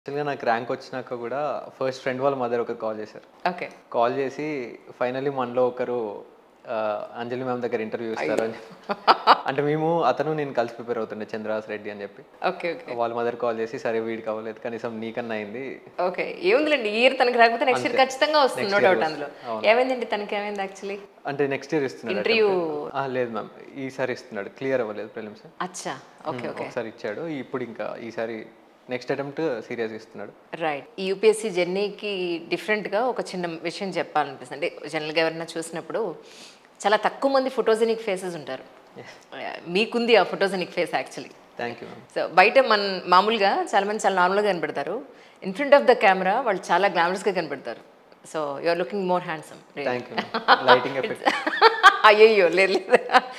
యాక్చువల్గా నాకు ర్యాంక్ వచ్చినాక కూడా ఫస్ట్ ఫ్రెండ్ వాళ్ళ మదర్ ఒకరు కాల్ చేశారు ఓకే కాల్ చేసి ఫైనల్లీ మనలో ఒకరు ఆ, అంజలి మ్యామ్ దగ్గర ఇంటర్వ్యూ ఇస్తారు అని అంటే మేము అతను నేను కలిసి ప్రిపేర్ అవుతుండే చంద్రహాస్ రెడ్డి అని చెప్పి ఓకే ఓకే వాళ్ళ మదర్ కాల్ చేసి సరే వీడికి అవ్వలేదు కనీసం నీకన్నా అయింది ఓకే ఏముందిలేండి ఈ ఇయర్ తనకి రాకపోతే నెక్స్ట్ ఇయర్ ఖచ్చితంగా వస్తుంది నో year డౌట్ వస్తుంది. అందులో ఏమైందండి తనకి ఏమైంది యాక్చువల్లీ అంటే నెక్స్ట్ ఇయర్ ఇస్తున్నాడు Interview- attempt. ఆ, లేదు మ్యామ్ ఈసారి ఇస్తున్నాడు క్లియర్ అవ్వలేదు ప్రిలిమ్స్ అచ్చా ఓకే ఓకే ఒకసారి ఇచ్చాడు ఇప్పుడు ఇంకా ఈసారి నెక్స్ట్ అటెంప్ట్ సీరియస్ ఇస్తున్నాడు రైట్ ఈ యూపీఎస్సీ జర్నీకి డిఫరెంట్గా ఒక చిన్న విషయం చెప్పాలనిపిస్తుంది అంటే జనరల్గా ఎవరైనా చూసినప్పుడు చాలా తక్కువ మంది ఫోటోజెనిక్ ఫేసెస్ ఉంటారు మీకుంది ఆ photogenic face actually thank you ma'am so బయట మన మామూలుగా చాలా మంది చాలా నార్మల్గా కనపడతారు in front of the camera వాళ్ళు చాలా గ్లామరస్గా కనపడతారు so you're looking more handsome thank you lighting effect అయ్యయ్యో లేదు లేదు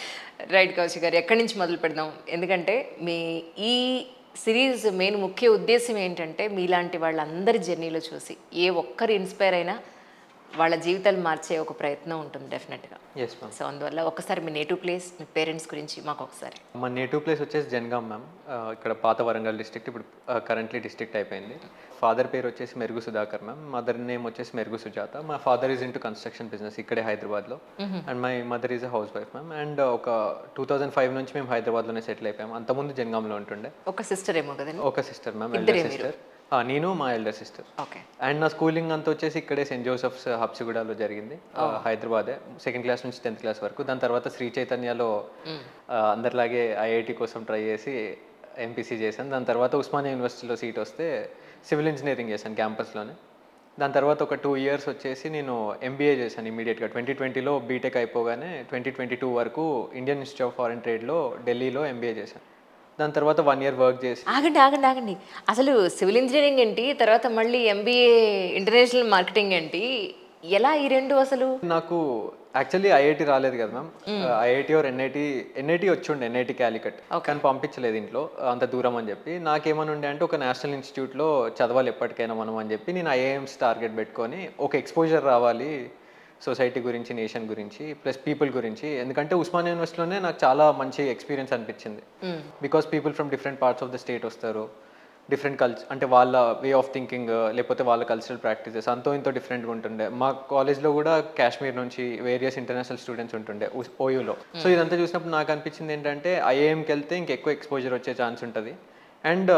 రైట్ కౌశిక్ గారు ఎక్కడి నుంచి మొదలు పెడదాం ఎందుకంటే మీ ఈ సిరీస్ మెయిన్ ముఖ్య ఉద్దేశం ఏంటంటే మీలాంటి వాళ్ళందరి జర్నీలో చూసి ఏ ఒక్కరు ఇన్స్పైర్ అయినా వాళ్ళ జీవితాలు మార్చే ఒక ప్రయత్నం ఉంటుంది డెఫినెట్గా ఎస్ మ్యామ్ సో అందువల్ల ఒకసారి మీ నేటివ్ ప్లేస్ మీ పేరెంట్స్ గురించి మాకు ఒకసారి మా నేటివ్ ప్లేస్ వచ్చేసి జనగాం మ్యామ్ ఆ, ఇక్కడ పాత వరంగల్ డిస్ట్రిక్ట్ ఇప్పుడు కరెంట్లీ డిస్ట్రిక్ట్ అయిపోయింది ఫాదర్ పేరు వచ్చేసి మెరుగు సుధాకర్ మ్యామ్ మదర్ నేమ్ వచ్చేసి మెరుగు సుజాత మా father is into construction business ఇక్కడే హైదరాబాద్లో and my mother is a housewife ma'am and ఒక టూ థౌజండ్ ఫైవ్ నుంచి మేము హైదరాబాద్లోనే సెటిల్ అయిపోయాం అంతకుముందు జనగాంలో ఉంటుండే ఒక సిస్టర్ ఏమో కదండి ఒక సిస్టర్ మ్యామ్ ఎల్డర్ సిస్టర్ నేను మా ఎల్డర్ సిస్టర్ ఓకే అండ్ నా స్కూలింగ్ అంతా వచ్చేసి ఇక్కడే సెయింట్ జోసెఫ్స్ హబ్సిగూడలో జరిగింది ఆ, హైదరాబాదే సెకండ్ క్లాస్ నుంచి టెన్త్ క్లాస్ వరకు దాని తర్వాత శ్రీ చైతన్యలో ఆ, అందరిలాగే ఐఐటి కోసం ట్రై చేసి ఎంపీసీ చేశాను దాని తర్వాత ఉస్మానియా యూనివర్సిటీలో సీట్ వస్తే సివిల్ ఇంజనీరింగ్ చేశాను క్యాంపస్లోనే దాని తర్వాత ఒక టూ ఇయర్స్ వచ్చేసి నేను ఎంబీఏ చేశాను ఇమీడియట్గా ట్వంటీ ట్వంటీలో బీటెక్ అయిపోగానే ట్వంటీ ట్వంటీ టూ వరకు ఇండియన్ ఇన్స్టిట్యూట్ ఆఫ్ ఫారెన్ ట్రేడ్లో ఢిల్లీలో ఎంబీఏ చేశాను దాని తర్వాత వన్ ఇయర్ వర్క్ చేసి ఆగండి ఆగండి ఆగండి అసలు సివిల్ ఇంజనీరింగ్ ఏంటి తర్వాత మళ్ళీ ఎంబీఏ ఇంటర్నేషనల్ మార్కెటింగ్ ఏంటి ఎలా ఈ రెండు అసలు నాకు యాక్చువల్లీ ఐఐటి రాలేదు కదా ma'am IIT or NIT NIT వచ్చిండే ఎన్ఐటి క్యాలికట్ కానీ పంపించలేదు ఇంట్లో అంత దూరం అని చెప్పి నాకేమని ఉండే అంటే ఒక నేషనల్ ఇన్స్టిట్యూట్లో చదవాలి ఎప్పటికైనా మనం అని చెప్పి నేను ఐఐఎమ్స్ టార్గెట్ పెట్టుకొని ఒక ఎక్స్పోజర్ రావాలి సొసైటీ గురించి నేషన్ గురించి ప్లస్ పీపుల్ గురించి ఎందుకంటే ఉస్మానియా యూనివర్సిటీలోనే నాకు చాలా మంచి ఎక్స్పీరియన్స్ అనిపించింది because people from different parts of the state వస్తారు డిఫరెంట్ కల్చర్ అంటే వాళ్ళ వే ఆఫ్ థింకింగ్ లేకపోతే వాళ్ళ కల్చరల్ ప్రాక్టీసెస్ అంతో ఇంతో డిఫరెంట్గా ఉంటుండే మా కాలేజ్లో కూడా కాశ్మీర్ నుంచి వేరియస్ ఇంటర్నేషనల్ స్టూడెంట్స్ ఉంటుండే ఓయూలో సో ఇదంతా చూసినప్పుడు నాకు అనిపించింది ఏంటంటే ఐఏఎంకి వెళ్తే ఇంకెక్కువ ఎక్స్పోజర్ వచ్చే ఛాన్స్ ఉంటుంది అండ్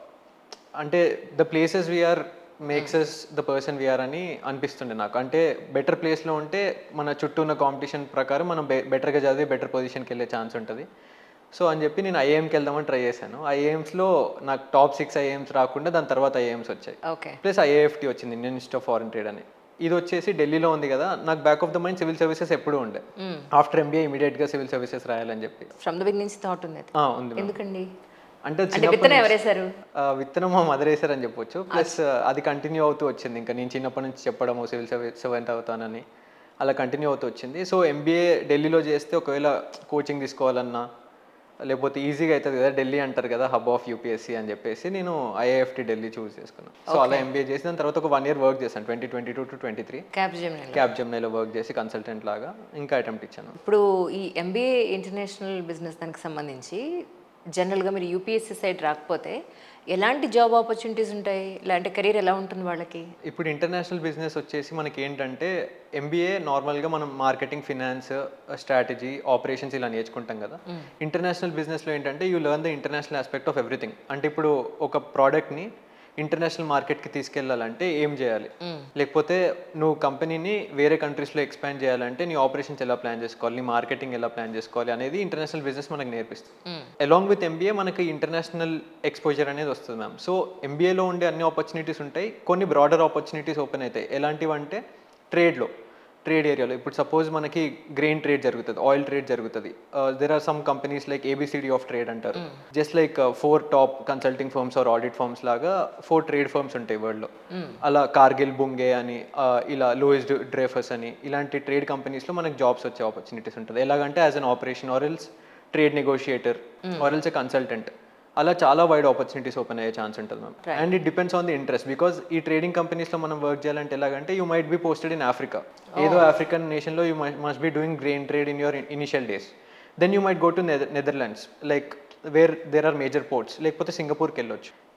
అంటే the places we are makes us the person we are అని అనిపిస్తుండే నాకు అంటే బెటర్ ప్లేస్లో ఉంటే మన చుట్టూ ఉన్న కాంపిటీషన్ ప్రకారం మనం బెటర్గా చదివి బెటర్ పొజిషన్కి వెళ్ళే ఛాన్స్ ఉంటుంది సో అని చెప్పి నేను ఐఏఎంకి వెళ్దామని ట్రై చేశాను ఐఏఎమ్స్లో నాకు టాప్ సిక్స్ ఐఏఎమ్స్ రాకుండా దాని తర్వాత ఐఏఎమ్స్ వచ్చాయి ఓకే ప్లస్ ఐఏఎఫ్టీ వచ్చింది Indian Institute of Foreign Trade అని ఇది వచ్చేసి ఢిల్లీలో ఉంది కదా నాకు back of the mind civil services ఎప్పుడూ ఉండే ఆఫ్టర్ ఎంబీఏ ఇమీడియట్గా సివిల్ సర్వీసెస్ రాయాలని చెప్పి ఫ్రమ్ ద బిగ్ నుంచి థాట్ ఉంది అది. ఆ, ఉంది ma'am. ఎందుకండి అంటే అంటే చిన్నప్పటి విత్తనం ఎవరేశారు ఆ, విత్తనం మా మదర్ వేసారని చెప్పొచ్చు ప్లస్ అది కంటిన్యూ అవుతూ వచ్చింది ఇంకా నేను చిన్నప్పటి నుంచి చెప్పడము సివిల్ సర్వీస్ సెవెంత్ అవుతానని అలా కంటిన్యూ అవుతూ వచ్చింది సో ఎంబీఏ ఢిల్లీలో చేస్తే ఒకవేళ కోచింగ్ తీసుకోవాలన్నా లేకపోతే ఈజీగా అవుతుంది కదా ఢిల్లీ అంటారు కదా హబ్ ఆఫ్ యూపీఎస్సీ అని చెప్పేసి నేను ఐఐఎఫ్టీ ఢిల్లీ చూస్ చేసుకున్నాను సో అలా ఎంబీఏ చేసి దాని తర్వాత ఒక వన్ ఇయర్ వర్క్ చేశాను twenty twenty two to twenty three Capgemini క్యాబ్ జమ్నైలో వర్క్ చేసి కన్సల్టెంట్ లాగా ఇంకా అటెంప్ట్ ఇచ్చాను ఇప్పుడు ఈ ఎంబీఏ ఇంటర్నేషనల్ బిజినెస్ దానికి సంబంధించి జనరల్గా మీరు యూపీఎస్సీ సైడ్ రాకపోతే ఎలాంటి జాబ్ ఆపర్చునిటీస్ ఉంటాయి ఇలాంటి కెరీర్ ఎలా ఉంటుంది వాళ్ళకి ఇప్పుడు ఇంటర్నేషనల్ బిజినెస్ వచ్చేసి మనకి ఏంటంటే ఎంబీఏ నార్మల్గా మనం మార్కెటింగ్ ఫినాన్స్ స్ట్రాటజీ ఆపరేషన్స్ ఇలా నేర్చుకుంటాం కదా ఇంటర్నేషనల్ బిజినెస్లో ఏంటంటే you learn the international aspect of everything అంటే ఇప్పుడు ఒక ప్రోడక్ట్ని ఇంటర్నేషనల్ మార్కెట్కి తీసుకెళ్ళాలంటే ఏం చేయాలి లేకపోతే నువ్వు కంపెనీని వేరే కంట్రీస్లో ఎక్స్పాండ్ చేయాలంటే నీ ఆపరేషన్స్ ఎలా ప్లాన్ చేసుకోవాలి నీ మార్కెటింగ్ ఎలా ప్లాన్ చేసుకోవాలి అనేది ఇంటర్నేషనల్ బిజినెస్ మనకు నేర్పిస్తుంది అలాంగ్ విత్ ఎంబీఏ మనకి ఇంటర్నేషనల్ ఎక్స్పోజర్ అనేది వస్తుంది మ్యామ్ సో ఎంబీఏలో ఉండే అన్ని ఆపర్చునిటీస్ ఉంటాయి కొన్ని బ్రాడర్ ఆపర్చునిటీస్ ఓపెన్ అవుతాయి ఎలాంటివి అంటే ట్రేడ్లో ట్రేడ్ ఏరియాలో ఇప్పుడు సపోజ్ మనకి గ్రెయిన్ ట్రేడ్ జరుగుతుంది ఆయిల్ ట్రేడ్ జరుగుతుంది there are some companies like ABCD of trade అంటారు just like four top consulting firms or audit firms లాగా ఫోర్ ట్రేడ్ ఫర్మ్స్ ఉంటాయి వరల్డ్లో అలా కార్గిల్ బుంగే అని uh, ఇలా లూయిస్ డ్రేఫర్స్ అని ఇలాంటి ట్రేడ్ కంపెనీస్లో మనకి జాబ్స్ వచ్చే ఆపర్చునిటీస్ ఉంటుంది ఎలాగంటే as an operation or else trade negotiator or else a consultant అలా చాలా వైడ్ ఆపర్చునిటీస్ ఓపెన్ అయ్యే ఛాన్స్ ఉంటుంది ma'am and it depends on the interest because ఈ ట్రేడింగ్ కంపెనీస్లో మనం వర్క్ చేయాలంటే ఎలాగంటే you might be posted in Africa ఏదో ఆఫ్రికన్ నేషన్లో you must be doing grain trade in your initial days then you might go to Netherlands like where there are major ports లేకపోతే సింగపూర్కి వెళ్ళొచ్చు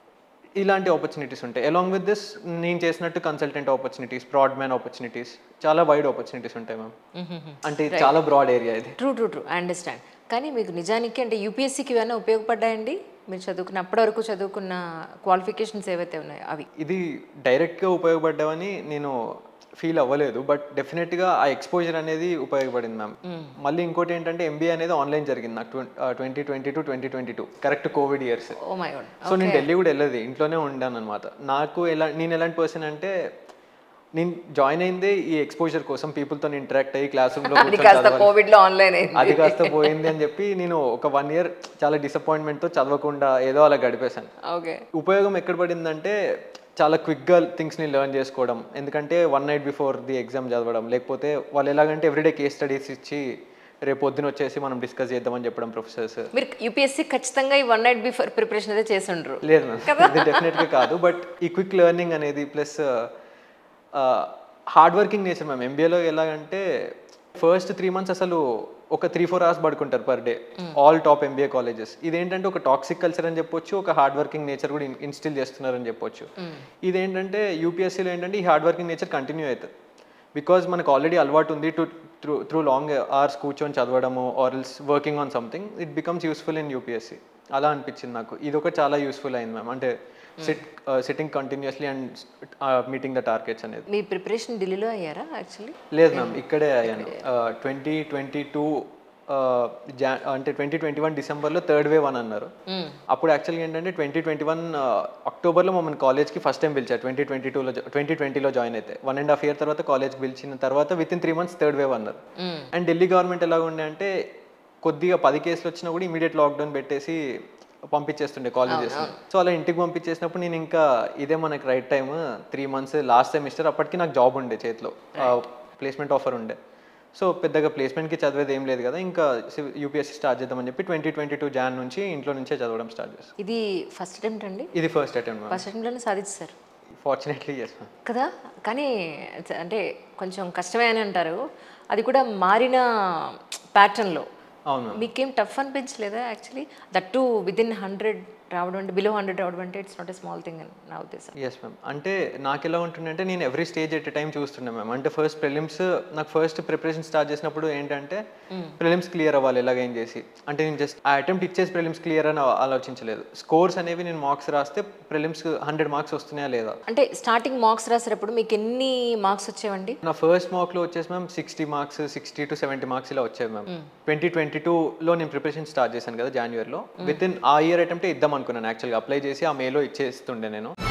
ఇలాంటి opportunities ఉంటాయి along with this నేను చేసినట్టు consultant opportunities broad man opportunities చాలా wide opportunities ఉంటాయి ma'am అంటే ఇది చాలా బ్రాడ్ ఏరియా ఇది true true true I understand కానీ మీకు నిజానికి అంటే యూపీఎస్సీకి ఏమైనా ఉపయోగపడ్డాయండి మీరు చదువుకున్న అప్పటి వరకు చదువుకున్న క్వాలిఫికేషన్స్ ఏవైతే ఉన్నాయో అవి ఇది డైరెక్ట్గా ఉపయోగపడ్డామని నేను ఫీల్ అవ్వలేదు బట్ డెఫినెట్గా ఆ ఎక్స్పోజర్ అనేది ఉపయోగపడింది మ్యామ్ మళ్ళీ ఇంకోటి ఏంటంటే ఎంబీఏ అనేది ఆన్లైన్ జరిగింది నాకు twenty twenty two twenty twenty two correct covid years oh my God so నేను ఢిల్లీ కూడా వెళ్ళదు ఇంట్లోనే ఉండాను అనమాట నాకు ఎలా నేను ఎలాంటి పర్సన్ అంటే నేను జాయిన్ అయిందే ఈ ఎక్స్పోజర్ కోసం పీపుల్తో ఇంటరాక్ట్ అయ్యి క్లాస్ రూమ్లో అది కాస్త కోవిడ్లో ఆన్లైన్ అయింది అది కాస్త పోయింది అని చెప్పి నేను ఒక వన్ ఇయర్ చాలా డిసప్పాయింట్మెంట్తో చదవకుండా ఏదో అలా గడిపేశాను ఓకే ఉపయోగం ఎక్కడ పడిందంటే చాలా క్విక్గా థింగ్స్ని లెర్న్ చేసుకోవడం ఎందుకంటే one night before the exam చదవడం లేకపోతే వాళ్ళు ఎలాగంటే ఎవ్రీడే కేస్ స్టడీస్ ఇచ్చి రేపు పొద్దున వచ్చేసి మనం డిస్కస్ చేద్దామని చెప్పడం ప్రొఫెసర్స్ మీరు యూపీఎస్సీ ఖచ్చితంగా ఈ వన్ నైట్ బిఫోర్ ప్రిపరేషన్ అయితే చేసి ఉండరు లేదు మ్యామ్ ఇది డెఫినెట్గా కాదు బట్ ఈ క్విక్ లెర్నింగ్ అనేది plus hard working nature ma'am ఎంబీఏలో ఎలాగంటే ఫస్ట్ త్రీ మంత్స్ అసలు ఒక త్రీ ఫోర్ అవర్స్ పడుకుంటారు per day all top MBA colleges ఇదేంటంటే ఒక టాక్సిక్ కల్చర్ అని చెప్పొచ్చు ఒక హార్డ్ వర్కింగ్ నేచర్ కూడా ఇన్స్టిల్ చేస్తున్నారని చెప్పొచ్చు ఇదేంటంటే యూపీఎస్సీలో ఏంటంటే ఈ హార్డ్ వర్కింగ్ నేచర్ కంటిన్యూ అవుతుంది బికాజ్ మనకు ఆల్రెడీ అలవాటు ఉంది to through through long hours కూర్చొని చదవడము or else working on something it becomes useful in UPSC అలా అనిపించింది నాకు ఇది ఒక చాలా యూస్ఫుల్ అయింది మ్యామ్ అంటే sit sitting continuously and meeting the targets అనేది మీ ప్రిపరేషన్ ఢిల్లీలో అయ్యారా యాక్చువల్లీ లేదు మ్యామ్ ఇక్కడే అయ్యాను ట్వంటీ ట్వంటీ టూ జా అంటే ట్వంటీ ట్వంటీ వన్ డిసెంబర్లో థర్డ్ వేవ్ అని అన్నారు అప్పుడు యాక్చువల్గా ఏంటంటే ట్వంటీ ట్వంటీ వన్ అక్టోబర్లో మమ్మల్ని కాలేజ్కి ఫస్ట్ టైం పిలిచారు ట్వంటీ ట్వంటీ టూలో ట్వంటీ ట్వంటీలో జాయిన్ అయితే వన్ అండ్ హాఫ్ ఇయర్ తర్వాత కాలేజ్కి పిలిచిన తర్వాత within three months third wave అన్నారు అండ్ ఢిల్లీ గవర్నమెంట్ ఎలా ఉండే అంటే కొద్దిగా పది కేసులు వచ్చినా కూడా ఇమీడియట్ లాక్డౌన్ పెట్టేసి పంపించేస్తుండే కాలేజెస్ సో అలా ఇంటికి పంపించేసినప్పుడు నేను ఇంకా ఇదే మనకి right time three months last semester అప్పటికి నాకు జాబ్ ఉండే చేతిలో ప్లేస్మెంట్ ఆఫర్ ఉండే సో పెద్దగా ప్లేస్మెంట్కి చదివేది ఏం లేదు కదా ఇంకా యూపీఎస్సీ స్టార్ట్ చేద్దామని చెప్పి ట్వంటీ ట్వంటీ టూ జాన్ నుంచి ఇంట్లో నుంచే చదవడం స్టార్ట్ చేస్తాను ఇది ఫస్ట్ అటెంప్ట్ అండి ఇది ఫస్ట్ అటెంప్ట్ మ్యామ్ ఫస్ట్ అటెంప్ట్లోనే సాధించారు ఫార్చునేట్లీ ఎస్ మ్యామ్ కదా కానీ చ- అంటే కొంచెం కష్టమే అని అంటారు అది కూడా మారిన ప్యాటర్న్లో అవును మ్యామ్ మీకేం టఫ్ అనిపించలేదా actually that to within hundred రావడం అంటే బిలో హండ్రెడ్ రావడం అంటే it's not a small thing అని నా ఉద్దేశం ఎస్ మ్యామ్ అంటే నాకు ఎలా ఉంటుండే అంటే నేను ఎవ్రీ స్టేజ్ ఎట్ టైం చూస్తుండే మ్యామ్ అంటే ఫస్ట్ ప్రిలిమ్స్ నాకు ఫస్ట్ ప్రిపరేషన్ స్టార్ట్ చేసినప్పుడు ఏంటంటే ప్రిలిమ్స్ క్లియర్ అవ్వాలి ఎలాగేం చేసి అంటే నేను జస్ట్ ఆ అటెంప్ట్ ఇచ్చేసి ప్రిలిమ్స్ క్లియర్ అని ఆలోచించలేదు స్కోర్స్ అనేవి నేను మార్క్స్ రాస్తే ప్రిలిమ్స్ హండ్రెడ్ మార్క్స్ వస్తున్నాయా లేదా అంటే స్టార్టింగ్ మార్క్స్ రాసేటప్పుడు మీకు ఎన్ని మార్క్స్ వచ్చేవండి నా ఫస్ట్ మార్క్లో వచ్చేసి ma'am sixty marks sixty to seventy marks ఇలా వచ్చాయి మ్యామ్ ట్వంటీ ట్వంటీ టూలో నేను ప్రిపరేషన్ స్టార్ట్ చేశాను కదా జనవరిలో విత్ ఇన్ ఆ ఇయర్ అటెంప్ట్ ఇద్దాం అనుకున్నాను యాక్చువల్గా అప్లై చేసి ఆ మేలో ఇచ్చేస్తుండే నేను